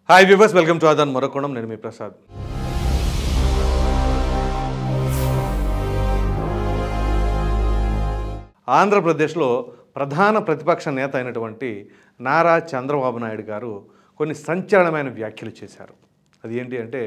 hi viewers welcome to ఆదాన్ మరొకోణం నేను మీ ప్రసాద్ ఆంధ్రప్రదేశ్లో ప్రధాన ప్రతిపక్ష నేత అయినటువంటి నారా చంద్రబాబు నాయుడు గారు కొన్ని సంచలనమైన వ్యాఖ్యలు చేశారు అది ఏంటి అంటే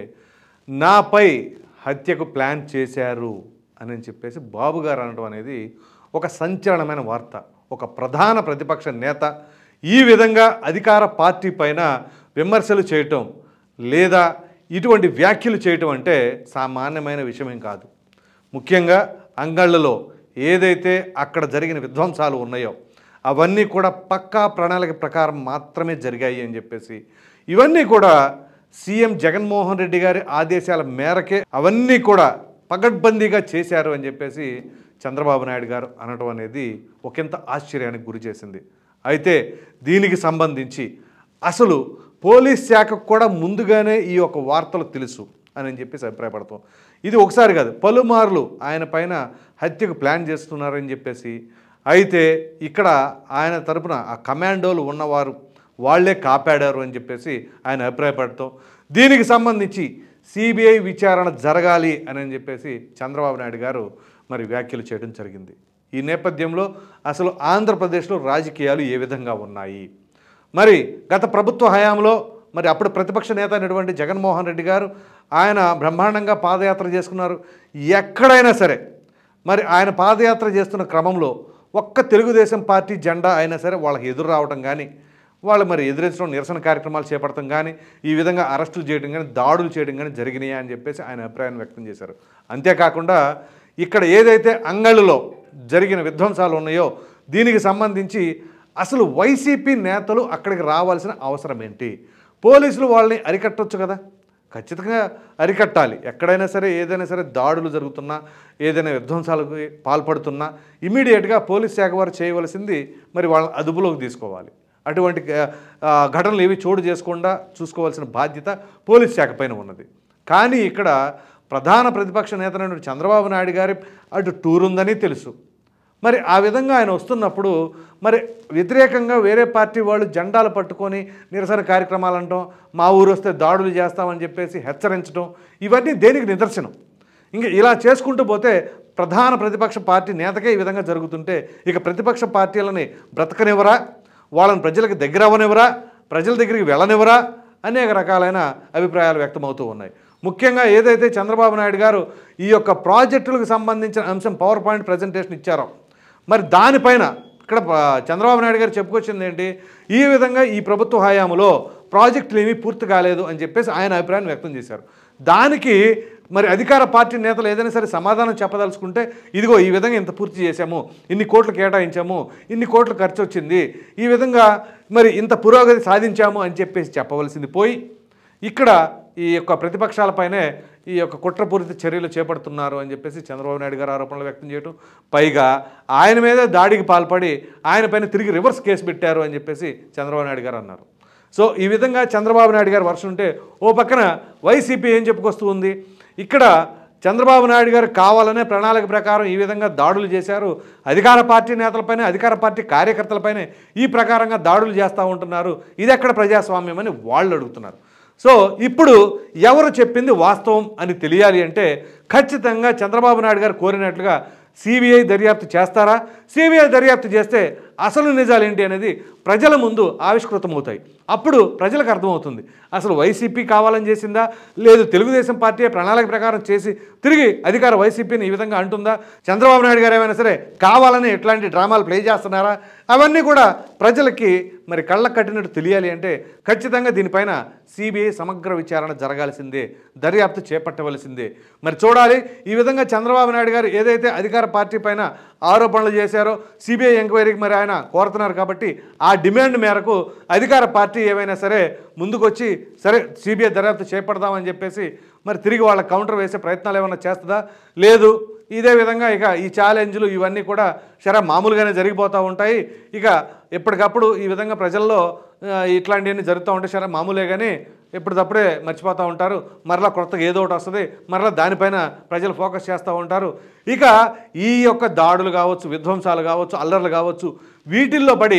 నాపై హత్యకు ప్లాన్ చేశారు అని చెప్పేసి బాబు గారు అనడం అనేది ఒక సంచలనమైన వార్త ఒక ప్రధాన ప్రతిపక్ష నేత ఈ విధంగా అధికార పార్టీ పైన విమర్శలు చేయటం లేదా ఇటువంటి వ్యాఖ్యలు చేయటం అంటే సామాన్యమైన విషయమేం కాదు ముఖ్యంగా అంగళ్ళలో ఏదైతే అక్కడ జరిగిన విధ్వంసాలు ఉన్నాయో అవన్నీ కూడా పక్కా ప్రణాళిక ప్రకారం మాత్రమే జరిగాయి అని చెప్పేసి ఇవన్నీ కూడా సీఎం జగన్మోహన్ రెడ్డి గారి ఆదేశాల మేరకే అవన్నీ కూడా పగడ్బందీగా చేశారు అని చెప్పేసి చంద్రబాబు నాయుడు గారు అనడం అనేది ఒకంత ఆశ్చర్యానికి గురి చేసింది అయితే దీనికి సంబంధించి అసలు పోలీస్ శాఖకు కూడా ముందుగానే ఈ యొక్క వార్తలు తెలుసు అని చెప్పేసి అభిప్రాయపడతాం ఇది ఒకసారి కాదు పలుమార్లు ఆయన పైన హత్యకు ప్లాన్ చేస్తున్నారని చెప్పేసి అయితే ఇక్కడ ఆయన తరపున ఆ కమాండోలు ఉన్నవారు వాళ్ళే కాపాడారు అని చెప్పేసి ఆయన అభిప్రాయపడతాం దీనికి సంబంధించి సిబిఐ విచారణ జరగాలి అని చెప్పేసి చంద్రబాబు నాయుడు గారు మరి వ్యాఖ్యలు చేయడం జరిగింది ఈ నేపథ్యంలో అసలు ఆంధ్రప్రదేశ్లో రాజకీయాలు ఏ విధంగా ఉన్నాయి మరి గత ప్రభుత్వ హయాంలో మరి అప్పుడు ప్రతిపక్ష నేత అయినటువంటి జగన్మోహన్ రెడ్డి గారు ఆయన బ్రహ్మాండంగా పాదయాత్ర చేసుకున్నారు ఎక్కడైనా సరే మరి ఆయన పాదయాత్ర చేస్తున్న క్రమంలో ఒక్క తెలుగుదేశం పార్టీ జెండా అయినా సరే వాళ్ళకి ఎదురు రావడం కానీ వాళ్ళు మరి ఎదిరించడం నిరసన కార్యక్రమాలు చేపడటం కానీ ఈ విధంగా అరెస్టులు చేయడం కానీ దాడులు చేయడం కానీ జరిగినాయి అని చెప్పేసి ఆయన అభిప్రాయాన్ని వ్యక్తం చేశారు అంతేకాకుండా ఇక్కడ ఏదైతే అంగళ్ళలో జరిగిన విధ్వంసాలు ఉన్నాయో దీనికి సంబంధించి అసలు వైసీపీ నేతలు అక్కడికి రావాల్సిన అవసరం ఏంటి పోలీసులు వాళ్ళని అరికట్టొచ్చు కదా ఖచ్చితంగా అరికట్టాలి ఎక్కడైనా సరే ఏదైనా సరే దాడులు జరుగుతున్నా ఏదైనా విధ్వంసాలకు పాల్పడుతున్నా ఇమీడియట్గా పోలీస్ శాఖ వారు చేయవలసింది మరి వాళ్ళని అదుపులోకి తీసుకోవాలి అటువంటి ఆ, ఘటనలు ఏవి చోటు చేసుకుండా చూసుకోవాల్సిన బాధ్యత పోలీస్ శాఖ పైన ఉన్నది కానీ ఇక్కడ ప్రధాన ప్రతిపక్ష నేతనైన చంద్రబాబు నాయుడు గారి అటు టూర్ ఉందని తెలుసు మరి ఆ విధంగా ఆయన వస్తున్నప్పుడు మరి వ్యతిరేకంగా వేరే పార్టీ వాళ్ళు జెండాలు పట్టుకొని నిరసన కార్యక్రమాలు అంటాం మా ఊరు వస్తే దాడులు చేస్తామని చెప్పేసి హెచ్చరించడం ఇవన్నీ దేనికి నిదర్శనం ఇంకా ఇలా చేసుకుంటూ పోతే ప్రధాన ప్రతిపక్ష పార్టీ నేతకే ఈ విధంగా జరుగుతుంటే ఇక ప్రతిపక్ష పార్టీలని బ్రతకనివ్వరా వాళ్ళని ప్రజలకు దగ్గర అవ్వనివ్వరా ప్రజల దగ్గరికి వెళ్ళనివ్వరా అనేక రకాలైన అభిప్రాయాలు వ్యక్తమవుతూ ఉన్నాయి ముఖ్యంగా ఏదైతే చంద్రబాబు నాయుడు గారు ఈ యొక్క ప్రాజెక్టులకు సంబంధించిన అంశం పవర్ పాయింట్ ప్రజెంటేషన్ ఇచ్చారో మరి దానిపైన ఇక్కడ ఆ, చంద్రబాబు నాయుడు గారు చెప్పుకొచ్చింది ఏంటి ఈ విధంగా ఈ ప్రభుత్వ హయాంలో ప్రాజెక్టులు ఏమీ పూర్తి కాలేదు అని చెప్పేసి ఆయన అభిప్రాయాన్ని వ్యక్తం చేశారు దానికి మరి అధికార పార్టీ నేతలు ఏదైనా సరే సమాధానం చెప్పదలుచుకుంటే ఇదిగో ఈ విధంగా ఇంత పూర్తి చేశాము ఇన్ని కోట్లు కేటాయించాము ఇన్ని కోట్లు ఖర్చు వచ్చింది ఈ విధంగా మరి ఇంత పురోగతి సాధించాము అని చెప్పేసి చెప్పవలసింది పోయి ఇక్కడ ఈ యొక్క ప్రతిపక్షాలపైనే ఈ యొక్క కుట్రపూరిత చర్యలు చేపడుతున్నారు అని చెప్పేసి చంద్రబాబు నాయుడు గారు ఆరోపణలు వ్యక్తం చేయటం పైగా ఆయన మీద దాడికి పాల్పడి ఆయన పైన తిరిగి రివర్స్ కేసు పెట్టారు అని చెప్పేసి చంద్రబాబు నాయుడు గారు అన్నారు సో ఈ విధంగా చంద్రబాబు నాయుడు గారు వర్షం ఉంటే ఓ పక్కన వైసీపీ ఏం చెప్పుకొస్తూ ఉంది ఇక్కడ చంద్రబాబు నాయుడు గారు కావాలనే ప్రణాళిక ప్రకారం ఈ విధంగా దాడులు చేశారు అధికార పార్టీ నేతలపైన అధికార పార్టీ కార్యకర్తలపైన ఈ ప్రకారంగా దాడులు చేస్తూ ఉంటున్నారు ఇది ఎక్కడ ప్రజాస్వామ్యం అని వాళ్ళు అడుగుతున్నారు సో ఇప్పుడు ఎవరు చెప్పింది వాస్తవం అని తెలియాలి అంటే ఖచ్చితంగా చంద్రబాబు నాయుడు గారు కోరినట్లుగా సిబిఐ దర్యాప్తు చేస్తారా సిబిఐ దర్యాప్తు చేస్తే అసలు నిజాలు ఏంటి అనేది ప్రజల ముందు ఆవిష్కృతమవుతాయి అప్పుడు ప్రజలకు అర్థమవుతుంది అసలు వైసీపీ కావాలని చేసిందా లేదు తెలుగుదేశం పార్టీ ప్రణాళిక ప్రకారం చేసి తిరిగి అధికార వైసీపీని ఈ విధంగా అంటుందా చంద్రబాబు నాయుడు గారు ఏమైనా సరే కావాలని ఎట్లాంటి డ్రామాలు ప్లే చేస్తున్నారా అవన్నీ కూడా ప్రజలకి మరి కళ్ళకు కట్టినట్టు తెలియాలి అంటే ఖచ్చితంగా దీనిపైన సిబిఐ సమగ్ర విచారణ జరగాల్సిందే దర్యాప్తు చేపట్టవలసిందే మరి చూడాలి ఈ విధంగా చంద్రబాబు నాయుడు గారు ఏదైతే అధికార పార్టీ పైన ఆరోపణలు చేశారో సిబిఐ ఎంక్వైరీకి మరి ఆయన కోరుతున్నారు కాబట్టి ఆ డిమాండ్ మేరకు అధికార పార్టీ ఏమైనా సరే ముందుకొచ్చి సరే సిబిఐ దర్యాప్తు చేపడదామని చెప్పేసి మరి తిరిగి వాళ్ళ కౌంటర్ వేసే ప్రయత్నాలు ఏమైనా చేస్తుందా లేదు ఇదే విధంగా ఇక ఈ ఛాలెంజ్లు ఇవన్నీ కూడా సరే మామూలుగానే జరిగిపోతూ ఉంటాయి ఇక ఎప్పటికప్పుడు ఈ విధంగా ప్రజల్లో ఆ, ఇట్లాంటివన్నీ జరుగుతూ ఉంటాయి సరే మామూలే కానీ ఎప్పటికప్పుడే మర్చిపోతూ ఉంటారు మరలా కొత్తగా ఏదో ఒకటి వస్తుంది మరలా దానిపైన ప్రజలు ఫోకస్ చేస్తూ ఉంటారు ఇక ఈ యొక్క దాడులు కావచ్చు విధ్వంసాలు కావచ్చు అల్లర్లు కావచ్చు వీటిల్లో పడి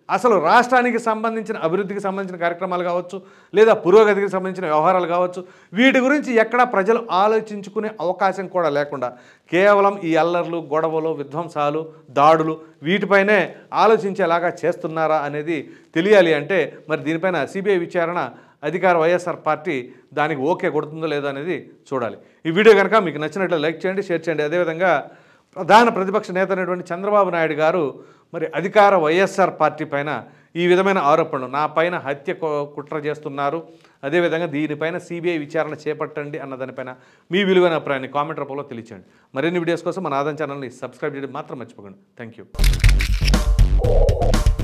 అసలు రాష్ట్రానికి సంబంధించిన అభివృద్ధికి సంబంధించిన కార్యక్రమాలు కావచ్చు లేదా పురోగతికి సంబంధించిన వ్యవహారాలు కావచ్చు వీటి గురించి ఎక్కడా ప్రజలు ఆలోచించుకునే అవకాశం కూడా లేకుండా కేవలం ఈ అల్లర్లు గొడవలు విధ్వంసాలు దాడులు వీటిపైనే ఆలోచించేలాగా చేస్తున్నారా అనేది తెలియాలి అంటే మరి దీనిపైన సిబిఐ విచారణ అధికార వైఎస్ఆర్ పార్టీ దానికి ఓకే కొడుతుందో లేదో అనేది చూడాలి ఈ వీడియో కనుక మీకు నచ్చినట్లు లైక్ చేయండి షేర్ చేయండి అదేవిధంగా ప్రధాన ప్రతిపక్ష నేత అయినటువంటి చంద్రబాబు నాయుడు గారు మరి అధికార వైఎస్ఆర్ పార్టీ పైన ఈ విధమైన ఆరోపణలు నా పైన హత్య కు- కుట్ర చేస్తున్నారు అదేవిధంగా దీనిపైన సిబిఐ విచారణ చేపట్టండి అన్న దానిపైన మీ విలువైన అభిప్రాయాన్ని కామెంట్ రూపంలో తెలియచేయండి మరిన్ని వీడియోస్ కోసం మన ఆదాయం ఛానల్ని సబ్స్క్రైబ్ చేయడం మాత్రం మర్చిపోకండి థ్యాంక్ యూ